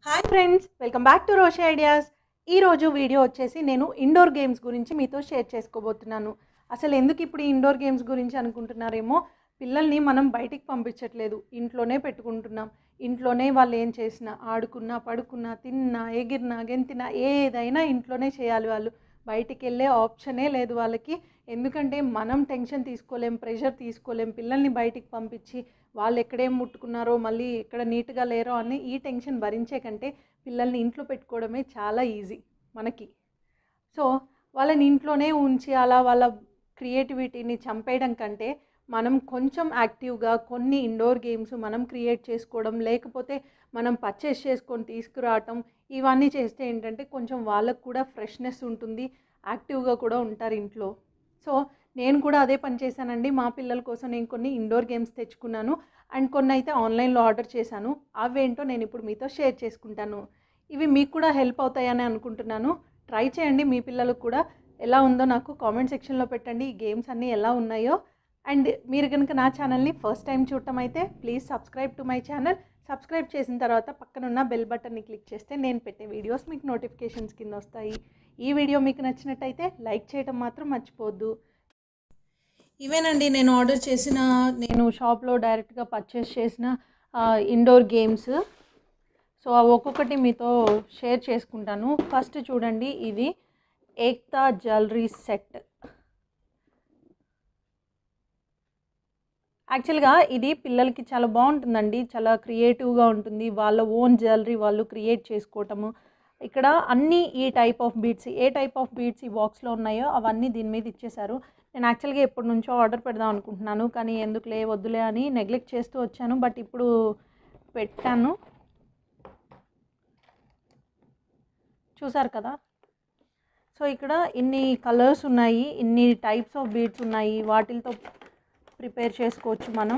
hi friends welcome back to Roshi ideas ఈరోజు video వచ్చేసి నేను ఇండోర్ గేమ్స్ గురించి మీతో షేర్ చేసుకోబోతున్నాను అసలు ఎందుకు ఇప్పుడు ఈ ఇండోర్ గేమ్స్ గురించి అనుకుంటున్నారేమో పిల్లల్ని మనం బయటికి పంపించట్లేదు ఇంట్లోనే పెట్టుకుంటున్నాం ఇంట్లోనే వాళ్ళు ఏం చేసినా ఆడుకున్నా పడుకున్నా తిన్నా ఎగిరినా గెంతినా ఏదైనా ఇంట్లోనే చేయాలి వాళ్ళు బయటికి వెళ్ళే ఆప్షనే లేదు వాళ్ళకి ఎందుకంటే మనం టెన్షన్ తీసుకోలేం ప్రెషర్ తీసుకోలేం పిల్లల్ని బయటికి పంపించి వాళ్ళు ఎక్కడేం ముట్టుకున్నారో మళ్ళీ ఎక్కడ నీట్గా లేరో అని ఈ టెన్షన్ భరించే కంటే పిల్లల్ని ఇంట్లో పెట్టుకోవడమే చాలా ఈజీ మనకి సో వాళ్ళని ఇంట్లోనే ఉంచి అలా వాళ్ళ క్రియేటివిటీని చంపేయడం కంటే మనం కొంచెం యాక్టివ్గా కొన్ని ఇండోర్ గేమ్స్ మనం క్రియేట్ చేసుకోవడం లేకపోతే మనం పర్చేస్ చేసుకొని తీసుకురావటం ఇవన్నీ చేస్తే ఏంటంటే కొంచెం వాళ్ళకు కూడా ఫ్రెష్నెస్ ఉంటుంది యాక్టివ్గా కూడా ఉంటారు ఇంట్లో సో నేను కూడా అదే పని చేశానండి మా పిల్లల కోసం నేను కొన్ని ఇండోర్ గేమ్స్ తెచ్చుకున్నాను అండ్ కొన్ని అయితే ఆన్లైన్లో ఆర్డర్ చేశాను అవేంటో నేను ఇప్పుడు మీతో షేర్ చేసుకుంటాను ఇవి మీకు కూడా హెల్ప్ అవుతాయని అనుకుంటున్నాను ట్రై చేయండి మీ పిల్లలకు కూడా ఎలా ఉందో నాకు కామెంట్ సెక్షన్లో పెట్టండి ఈ గేమ్స్ అన్నీ ఎలా ఉన్నాయో అండ్ మీరు కనుక నా ఛానల్ని ఫస్ట్ టైం చూడటం అయితే please subscribe to my channel subscribe చేసిన తర్వాత పక్కనున్న బెల్ బటన్ని క్లిక్ చేస్తే నేను పెట్టే వీడియోస్ మీకు నోటిఫికేషన్స్ కింద వస్తాయి ఈ వీడియో మీకు నచ్చినట్టయితే లైక్ చేయడం మాత్రం మర్చిపోవద్దు ఇవేనండి నేను ఆర్డర్ చేసిన నేను షాప్లో డైరెక్ట్గా పర్చేస్ చేసిన ఇండోర్ గేమ్స్ సో అవి ఒక్కొక్కటి మీతో షేర్ చేసుకుంటాను ఫస్ట్ చూడండి ఇది ఏక్తా జ్యువెలరీ సెట్ యాక్చువల్గా ఇది పిల్లలకి చాలా బాగుంటుందండి చాలా క్రియేటివ్గా ఉంటుంది వాళ్ళ ఓన్ జ్యువెలరీ వాళ్ళు క్రియేట్ చేసుకోవటము ఇక్కడ అన్ని ఈ టైప్ ఆఫ్ బీడ్స్ ఏ టైప్ ఆఫ్ బీడ్స్ ఈ బాక్స్లో ఉన్నాయో అవన్నీ దీని మీద ఇచ్చేశారు నేను యాక్చువల్గా ఎప్పటి నుంచో ఆర్డర్ పెడదాం అనుకుంటున్నాను కానీ ఎందుకులే వద్దులే అని నెగ్లెక్ట్ చేస్తూ వచ్చాను బట్ ఇప్పుడు పెట్టాను చూసారు కదా సో ఇక్కడ ఇన్ని కలర్స్ ఉన్నాయి ఇన్ని టైప్స్ ఆఫ్ బీడ్స్ ఉన్నాయి వాటితో ప్రిపేర్ చేసుకోవచ్చు మనం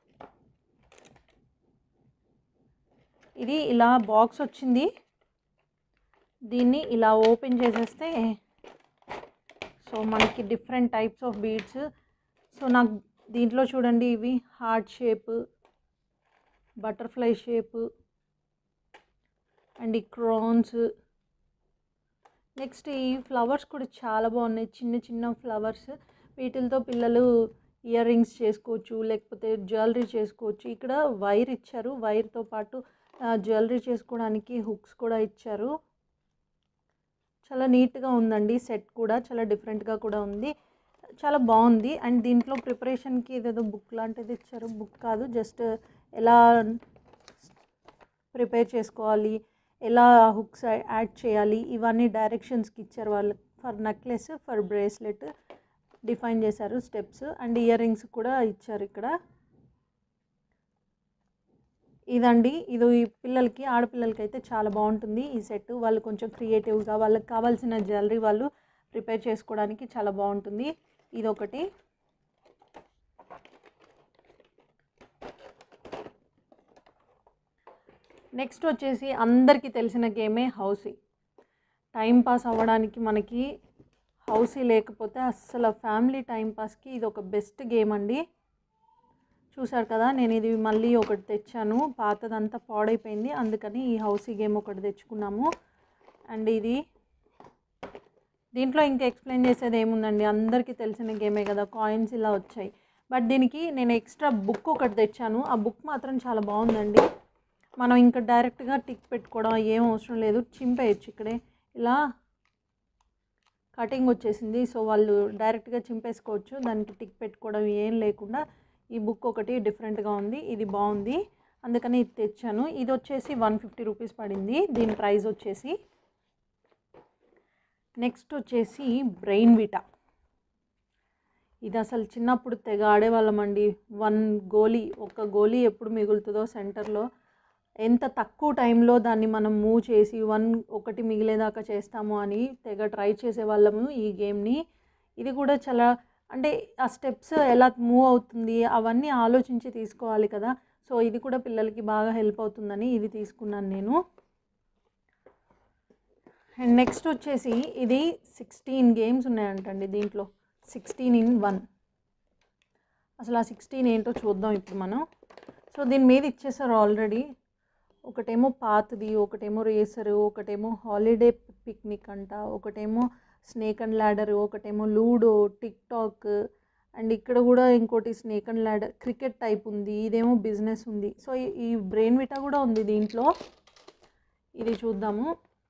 ఇది ఇలా బాక్స్ వచ్చింది దీన్ని ఇలా ఓపెన్ చేసేస్తే సో మనకి different types of beads so నాకు దీంట్లో చూడండి ఇవి heart shape butterfly shape and ఈ క్రోన్స్ నెక్స్ట్ ఈ ఫ్లవర్స్ కూడా చాలా బాగున్నాయి చిన్న చిన్న ఫ్లవర్స్ వీటితో పిల్లలు ఇయర్ రింగ్స్ చేసుకోవచ్చు లేకపోతే జ్యువెలరీ చేసుకోవచ్చు ఇక్కడ వైర్ ఇచ్చారు వైర్తో పాటు జ్యువెలరీ చేసుకోవడానికి హుక్స్ కూడా ఇచ్చారు చాలా నీట్గా ఉందండి సెట్ కూడా చాలా డిఫరెంట్గా కూడా ఉంది చాలా బాగుంది అండ్ దీంట్లో ప్రిపరేషన్కి ఏదేదో బుక్ లాంటిది ఇచ్చారు బుక్ కాదు జస్ట్ ఎలా ప్రిపేర్ చేసుకోవాలి ఎలా హుక్స్ యాడ్ చేయాలి ఇవన్నీ డైరెక్షన్స్కి ఇచ్చారు వాళ్ళు for necklace for bracelet define చేశారు స్టెప్స్ అండ్ ఇయర్ రింగ్స్ కూడా ఇచ్చారు ఇక్కడ ఇదండి ఇది ఈ పిల్లలకి ఆడపిల్లలకి అయితే చాలా బాగుంటుంది ఈ సెట్ వాళ్ళు కొంచెం క్రియేటివ్గా వాళ్ళకి కావాల్సిన జ్యువెలరీ వాళ్ళు ప్రిపేర్ చేసుకోవడానికి చాలా బాగుంటుంది ఇదొకటి నెక్స్ట్ వచ్చేసి అందరికీ తెలిసిన గేమే హౌసీ టైం పాస్ అవ్వడానికి మనకి హౌసీ లేకపోతే అస్సలు ఫ్యామిలీ టైం పాస్కి ఇది ఒక బెస్ట్ గేమ్ అండి చూసారు కదా నేను ఇది మళ్ళీ ఒకటి తెచ్చాను పాతదంతా పాడైపోయింది అందుకని ఈ హౌసీ గేమ్ ఒకటి తెచ్చుకున్నాము అండ్ ఇది దీంట్లో ఇంకా ఎక్స్ప్లెయిన్ చేసేది ఏముందండి అందరికీ తెలిసిన గేమే కదా కాయిన్స్ ఇలా వచ్చాయి బట్ దీనికి నేను ఎక్స్ట్రా బుక్ ఒకటి తెచ్చాను ఆ బుక్ మాత్రం చాలా బాగుందండి మనం ఇంకా డైరెక్ట్గా టిక్ పెట్టుకోవడం ఏం అవసరం లేదు చింపేయచ్చు ఇక్కడే ఇలా కటింగ్ వచ్చేసింది సో వాళ్ళు డైరెక్ట్గా చింపేసుకోవచ్చు దానికి టిక్ పెట్టుకోవడం ఏం లేకుండా ఈ బుక్ ఒకటి డిఫరెంట్గా ఉంది ఇది బాగుంది అందుకని ఇది తెచ్చాను ఇది వచ్చేసి వన్ ఫిఫ్టీ రూపీస్ పడింది దీని ప్రైస్ వచ్చేసి నెక్స్ట్ వచ్చేసి బ్రెయిన్ విటా ఇది అసలు చిన్నప్పుడు తెగ ఆడేవాళ్ళమండి వన్ గోలీ ఒక గోలీ ఎప్పుడు మిగులుతుందో సెంటర్లో ఎంత తక్కువ టైంలో దాన్ని మనం మూవ్ చేసి వన్ ఒకటి మిగిలేదాకా చేస్తాము అని తెగ ట్రై చేసేవాళ్ళము ఈ గేమ్ని ఇది కూడా చాలా అంటే ఆ స్టెప్స్ ఎలా మూవ్ అవుతుంది అవన్నీ ఆలోచించి తీసుకోవాలి కదా సో ఇది కూడా పిల్లలకి బాగా హెల్ప్ అవుతుందని ఇది తీసుకున్నాను నేను అండ్ నెక్స్ట్ వచ్చేసి ఇది సిక్స్టీన్ గేమ్స్ ఉన్నాయంటండి దీంట్లో సిక్స్టీన్ ఇన్ వన్ అసలు ఆ సిక్స్టీన్ ఏంటో చూద్దాం ఇప్పుడు మనం సో దీని మీద ఇచ్చేసారు ఆల్రెడీ ఒకటేమో పాతది ఒకటేమో రేసరు ఒకటేమో హాలిడే పిక్నిక్ అంట ఒకటేమో స్నేక్ అండ్ ల్యాడర్ ఒకటేమో లూడో టిక్ టాక్ అండ్ ఇక్కడ కూడా ఇంకోటి snake and ladder cricket type ఉంది ఇదేమో బిజినెస్ ఉంది సో ఈ- ఈ బ్రెయిన్ విటా కూడా ఉంది దీంట్లో ఇది చూద్దాము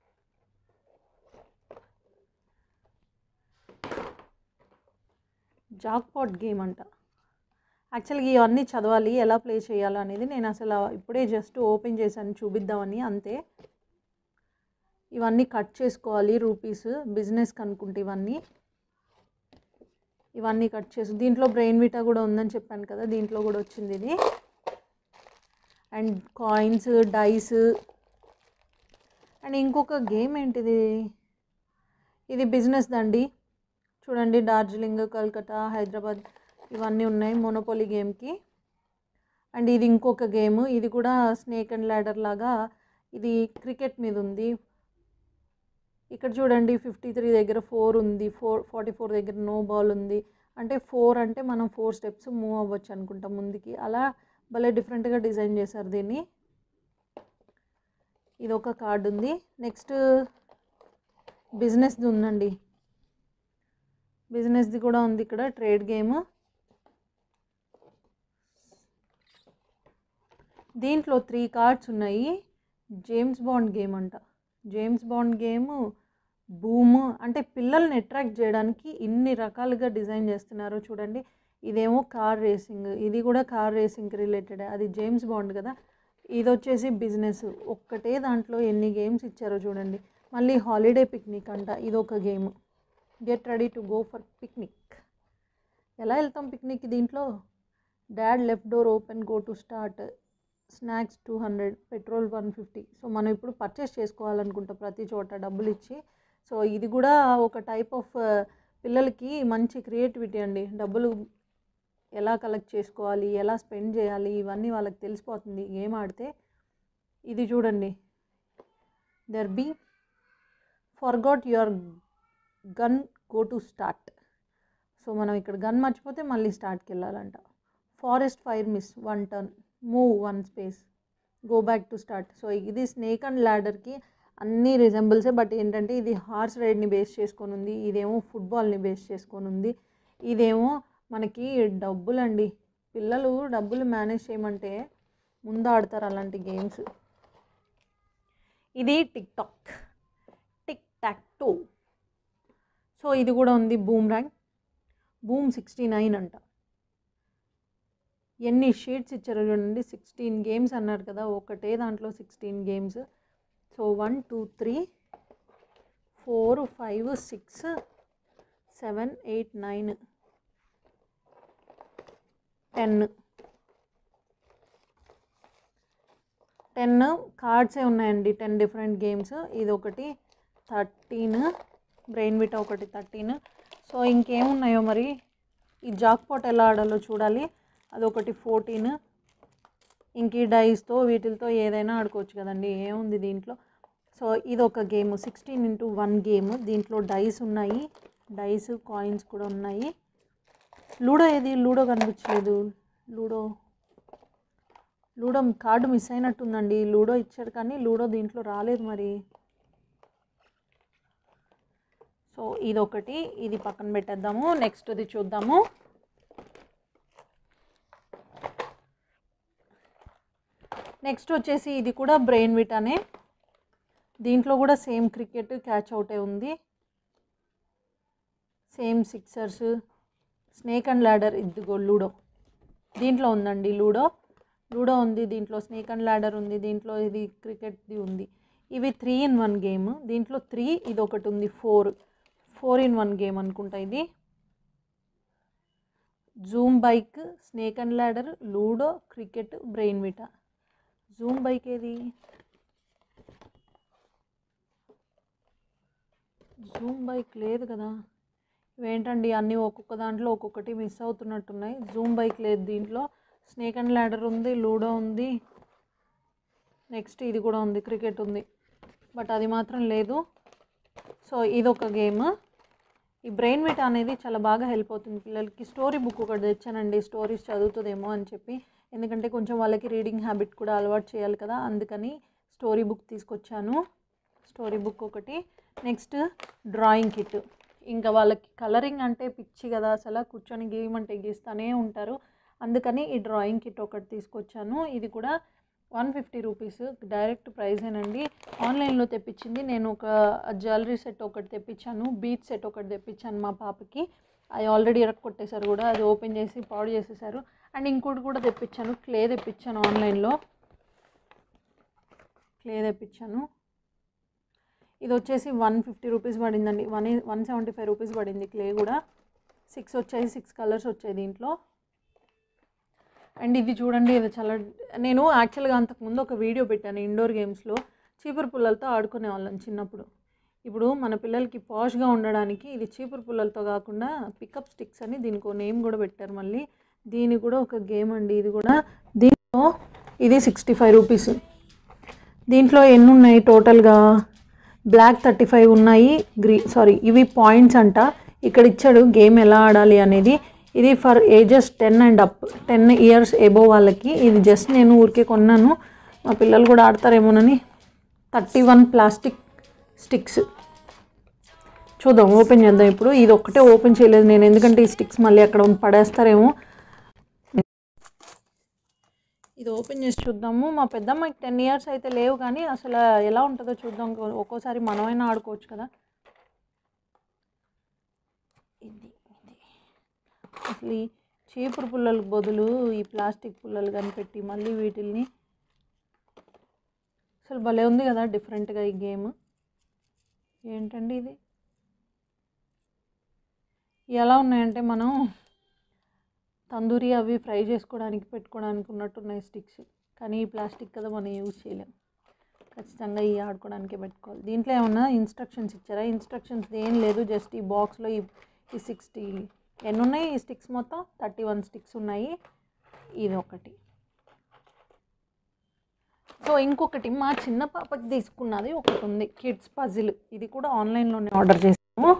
జాక్పాట్ గేమ్ అంట యాక్చువల్గా ఇవన్నీ చదవాలి ఎలా ప్లే చేయాలో అనేది నేను అసలు ఇప్పుడే జస్ట్ ఓపెన్ చేశాను చూపిద్దామని అంతే ఇవన్నీ కట్ చేసుకోవాలి రూపీస్ బిజినెస్కి అనుకుంటే ఇవన్నీ ఇవన్నీ కట్ చేసి దీంట్లో బ్రెయిన్ విటా కూడా ఉందని చెప్పాను కదా దీంట్లో కూడా వచ్చింది ఇది అండ్ కాయిన్స్ డైస్ అండ్ ఇంకొక గేమ్ ఏంటిది ఇది బిజినెస్ దండి చూడండి డార్జిలింగ్ కల్కటా హైదరాబాద్ ఇవన్నీ ఉన్నాయి మోనోపోలీ గేమ్కి అండ్ ఇది ఇంకొక గేమ్ ఇది కూడా స్నేక్ అండ్ ల్యాడర్ లాగా ఇది క్రికెట్ మీద ఉంది ఇక్కడ చూడండి ఫిఫ్టీ త్రీ దగ్గర ఫోర్ ఉంది ఫోర్ ఫార్టీ ఫోర్ దగ్గర నో బాల్ ఉంది అంటే ఫోర్ అంటే మనం ఫోర్ స్టెప్స్ మూవ్ అవ్వచ్చు అనుకుంటాం ముందుకి అలా భలే డిఫరెంట్గా డిజైన్ చేశారు దీన్ని ఇది ఒక కార్డు ఉంది నెక్స్ట్ బిజినెస్ది ఉందండి బిజినెస్ది కూడా ఉంది ఇక్కడ ట్రేడ్ గేమ్ దీంట్లో త్రీ కార్డ్స్ ఉన్నాయి జేమ్స్ బాండ్ గేమ్ అంట జేమ్స్ బాండ్ గేమ్ బూమ్ అంటే పిల్లల్ని అట్రాక్ట్ చేయడానికి ఇన్ని రకాలుగా డిజైన్ చేస్తున్నారు చూడండి ఇదేమో కార్ రేసింగ్ ఇది కూడా కార్ రేసింగ్కి రిలేటెడ్ అది జేమ్స్ బాండ్ కదా ఇది వచ్చేసి బిజినెస్ ఒక్కటే దాంట్లో ఎన్ని గేమ్స్ ఇచ్చారో చూడండి మళ్ళీ హాలిడే పిక్నిక్ అంట ఇది ఒక game get ready to go for picnic ఎలా వెళ్తాం పిక్నిక్ దీంట్లో dad left door open go to start snacks two hundred petrol one fifty so మనం ఇప్పుడు పర్చేస్ చేసుకోవాలనుకుంటాం ప్రతి చోట డబ్బులు ఇచ్చి సో ఇది కూడా ఒక టైప్ ఆఫ్ పిల్లలకి మంచి క్రియేటివిటీ అండి డబ్బులు ఎలా కలెక్ట్ చేసుకోవాలి ఎలా స్పెండ్ చేయాలి ఇవన్నీ వాళ్ళకి తెలిసిపోతుంది గేమ్ ఆడితే ఇది చూడండి there be forgot your gun go to start so మనం ఇక్కడ గన్ మర్చిపోతే మళ్ళీ స్టార్ట్కి వెళ్ళాలంట forest fire miss one turn move one space go back to start so ఇది స్నేక్ అండ్ ల్యాడర్కి అన్నీ రిజంబుల్సే బట్ ఏంటంటే ఇది హార్స్ రైడ్ని బేస్ చేసుకొని ఉంది ఇదేమో ఫుట్బాల్ని బేస్ చేసుకొని ఉంది ఇదేమో మనకి డబ్బులు అండి పిల్లలు డబ్బులు మేనేజ్ చేయమంటే ముందు ఆడతారు అలాంటి గేమ్స్ ఇది tic tac tic tac toe so ఇది కూడా ఉంది boomerang boom sixty nine అంట ఎన్ని షీట్స్ ఇచ్చారో చూడండి సిక్స్టీన్ గేమ్స్ అన్నారు కదా ఒకటే దాంట్లో sixteen games so one two three four five six seven eight nine ten ten కార్డ్సే ఉన్నాయండి టెన్ డిఫరెంట్ గేమ్స్ ఇది ఒకటి థర్టీన్ బ్రెయిన్ విటా ఒకటి థర్టీన్ సో ఇంకేమున్నాయో మరి ఈ జాక్పాట్ ఎలా ఆడాలో చూడాలి అదొకటి ఫోర్టీన్ ఇంక ఈ డైస్తో వీటితో ఏదైనా ఆడుకోవచ్చు కదండి ఏముంది దీంట్లో సో ఇది ఒక game sixteen into one game దీంట్లో డైస్ ఉన్నాయి డైస్ కాయిన్స్ కూడా ఉన్నాయి లూడో ఏది లూడో కనిపించలేదు లూడో లూడో కార్డు మిస్ అయినట్టుందండి లూడో ఇచ్చాడు కానీ లూడో దీంట్లో రాలేదు మరి సో ఇది ఒకటి ఇది పక్కన పెట్టేద్దాము నెక్స్ట్ ఇది చూద్దాము నెక్స్ట్ వచ్చేసి ఇది కూడా బ్రెయిన్ విటానే దీంట్లో కూడా సేమ్ క్రికెట్ క్యాచ్ అవుటే ఉంది same sixers snake and ladder ఇదిగో లూడో దీంట్లో ఉందండి లూడో లూడో ఉంది దీంట్లో స్నేక్ అండ్ ల్యాడర్ ఉంది దీంట్లో ఇది క్రికెట్ది ఉంది ఇవి త్రీ ఇన్ వన్ గేమ్ దీంట్లో త్రీ ఇది ఒకటి ఉంది four four in one game అనుకుంటా ఇది zoom bike snake and ladder ludo cricket brain vita zoom bike ఏది జూమ్ బైక్ లేదు కదా ఇవేంటండి అన్నీ ఒక్కొక్క దాంట్లో ఒక్కొక్కటి మిస్ అవుతున్నట్టున్నాయి జూమ్ బైక్ లేదు దీంట్లో స్నేక్ అండ్ ల్యాడర్ ఉంది లూడో ఉంది నెక్స్ట్ ఇది కూడా ఉంది క్రికెట్ ఉంది బట్ అది మాత్రం లేదు సో ఇది ఒక గేమ్ ఈ బ్రెయిన్ విట్ అనేది చాలా బాగా హెల్ప్ అవుతుంది పిల్లలకి స్టోరీ బుక్ ఒకటి తెచ్చానండి స్టోరీస్ చదువుతుందేమో అని చెప్పి ఎందుకంటే కొంచెం వాళ్ళకి రీడింగ్ హ్యాబిట్ కూడా అలవాటు చేయాలి కదా అందుకని స్టోరీ బుక్ తీసుకొచ్చాను స్టోరీ బుక్ ఒకటి నెక్స్ట్ డ్రాయింగ్ కిట్ ఇంకా వాళ్ళకి కలరింగ్ అంటే పిచ్చి కదా అసలు కూర్చొని గీయమంటే గీస్తూనే ఉంటారు అందుకని ఈ డ్రాయింగ్ కిట్ ఒకటి తీసుకొచ్చాను ఇది కూడా వన్ ఫిఫ్టీ రూపీస్ డైరెక్ట్ ప్రైజేనండి ఆన్లైన్లో తెప్పించింది నేను ఒక జ్యువెలరీ సెట్ ఒకటి తెప్పించాను బీచ్ సెట్ ఒకటి తెప్పించాను మా పాపకి అది ఆల్రెడీ కొట్టేశారు కూడా అది ఓపెన్ చేసి పాడు చేసేసారు అండ్ ఇంకోటి కూడా తెప్పించాను క్లే తెప్పించాను ఆన్లైన్లో క్లే తెప్పించాను ఇది వచ్చేసి వన్ ఫిఫ్టీ రూపీస్ పడిందండి one one seventy five rupees పడింది క్లే కూడా సిక్స్ వచ్చాయి సిక్స్ కలర్స్ వచ్చాయి దీంట్లో అండ్ ఇది చూడండి ఇది చాలా నేను యాక్చువల్గా అంతకుముందు ఒక వీడియో పెట్టాను ఇండోర్ గేమ్స్లో చీపురు పుల్లలతో ఆడుకునే వాళ్ళం చిన్నప్పుడు ఇప్పుడు మన పిల్లలకి పాష్గా ఉండడానికి ఇది చీపురు పుల్లలతో కాకుండా పికప్ స్టిక్స్ అని దీనికి ఒక నేమ్ కూడా పెట్టారు మళ్ళీ దీని కూడా ఒక గేమ్ అండి ఇది కూడా దీంట్లో ఇది సిక్స్టీ ఫైవ్ రూపీస్ దీంట్లో ఎన్ని ఉన్నాయి టోటల్గా బ్లాక్ థర్టీ ఫైవ్ ఉన్నాయి గ్రీ సారీ ఇవి పాయింట్స్ అంట ఇక్కడ ఇచ్చాడు గేమ్ ఎలా ఆడాలి అనేది ఇది for ages ten and up ten years above వాళ్ళకి ఇది జస్ట్ నేను ఊరికే కొన్నాను మా పిల్లలు కూడా ఆడతారేమోనని థర్టీ వన్ ప్లాస్టిక్ స్టిక్స్ చూద్దాం ఓపెన్ చేద్దాం ఇప్పుడు ఇది ఒక్కటే ఓపెన్ చేయలేదు నేను ఎందుకంటే ఈ స్టిక్స్ మళ్ళీ అక్కడ పడేస్తారేమో ఇది ఓపెన్ చేసి చూద్దాము మా పెద్దమ్మకి టెన్ ఇయర్స్ అయితే లేవు కానీ అసలు ఎలా ఉంటుందో చూద్దాం ఒక్కోసారి మనమైనా ఆడుకోవచ్చు కదా ఇది ఇది అసలు ఈ చీపురు పుల్లలకు బదులు ఈ ప్లాస్టిక్ పుల్లలు కనిపెట్టి మళ్ళీ వీటిల్ని అసలు భలే ఉంది కదా డిఫరెంట్గా ఈ గేమ్ ఏంటండి ఇది ఎలా ఉన్నాయంటే మనం తందూరి అవి ఫ్రై చేసుకోవడానికి పెట్టుకోవడానికి ఉన్నట్టున్నాయి స్టిక్స్ కానీ ఈ ప్లాస్టిక్ కదా మనం యూజ్ చేయలేం ఖచ్చితంగా ఈ ఆడుకోవడానికే పెట్టుకోవాలి దీంట్లో ఏమన్నా ఇన్స్ట్రక్షన్స్ ఇచ్చారా ఇన్స్ట్రక్షన్స్ ఏం లేదు జస్ట్ ఈ బాక్స్లో ఈ ఈ సిక్స్టీ ఎన్ని ఉన్నాయి ఈ స్టిక్స్ మొత్తం థర్టీ వన్ స్టిక్స్ ఉన్నాయి ఇది ఒకటి సో ఇంకొకటి మా చిన్న పాపకి తీసుకున్నది ఒకటి ఉంది కిడ్స్ పజిల్ ఇది కూడా ఆన్లైన్లోనే ఆర్డర్ చేసాము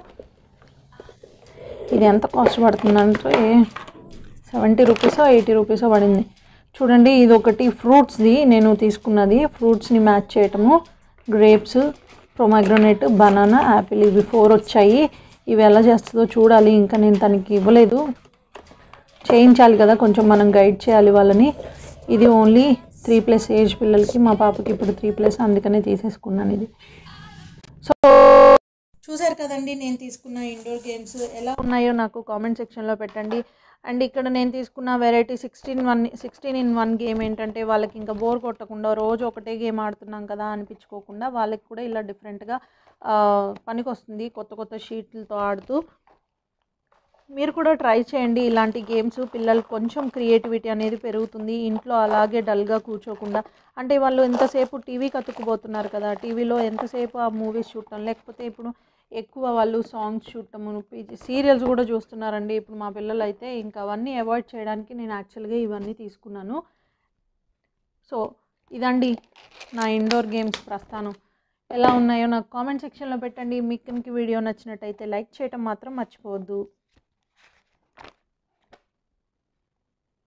ఇది ఎంత కాస్ట్ పడుతుందంటే సెవెంటీ రూపీసో ఎయిటీ రూపీసో పడింది చూడండి ఇది ఒకటి ఫ్రూట్స్ది నేను తీసుకున్నది ఫ్రూట్స్ని మ్యాచ్ చేయటము గ్రేప్స్ ప్రొమాగ్రనేట్ బనానా యాపిల్ ఇవి ఫోర్ వచ్చాయి ఇవి ఎలా చేస్తుందో చూడాలి ఇంకా నేను తనకి ఇవ్వలేదు చేయించాలి కదా కొంచెం మనం గైడ్ చేయాలి వాళ్ళని ఇది ఓన్లీ త్రీ ప్లస్ ఏజ్ పిల్లలకి మా పాపకి ఇప్పుడు త్రీ ప్లస్ అందుకనే తీసేసుకున్నాను ఇది సో చూసారు కదండి నేను తీసుకున్న ఇండోర్ గేమ్స్ ఎలా ఉన్నాయో నాకు కామెంట్ సెక్షన్లో పెట్టండి అండ్ ఇక్కడ నేను తీసుకున్న variety sixteen one sixteen in one game ఏంటంటే వాళ్ళకి ఇంకా బోర్ కొట్టకుండా రోజు ఒకటే గేమ్ ఆడుతున్నాం కదా అనిపించుకోకుండా వాళ్ళకి కూడా ఇలా డిఫరెంట్గా పనికి వస్తుంది కొత్త కొత్త షీట్లతో ఆడుతూ మీరు కూడా ట్రై చేయండి ఇలాంటి గేమ్స్ పిల్లలు కొంచెం క్రియేటివిటీ అనేది పెరుగుతుంది ఇంట్లో అలాగే డల్గా కూర్చోకుండా అంటే వాళ్ళు ఎంతసేపు టీవీకి అతుక్కుపోతున్నారు కదా టీవీలో ఎంతసేపు ఆ మూవీస్ చూడటం లేకపోతే ఇప్పుడు ఎక్కువ వాళ్ళు సాంగ్స్ చూడటము సీరియల్స్ కూడా చూస్తున్నారండి ఇప్పుడు మా పిల్లలు అయితే ఇంకా అవన్నీ అవాయిడ్ చేయడానికి నేను యాక్చువల్గా ఇవన్నీ తీసుకున్నాను సో ఇదండి నా ఇండోర్ గేమ్స్ ప్రస్థానం ఎలా ఉన్నాయో నాకు కామెంట్ సెక్షన్లో పెట్టండి మీకు కనుక వీడియో నచ్చినట్టయితే లైక్ చేయటం మాత్రం మర్చిపోవద్దు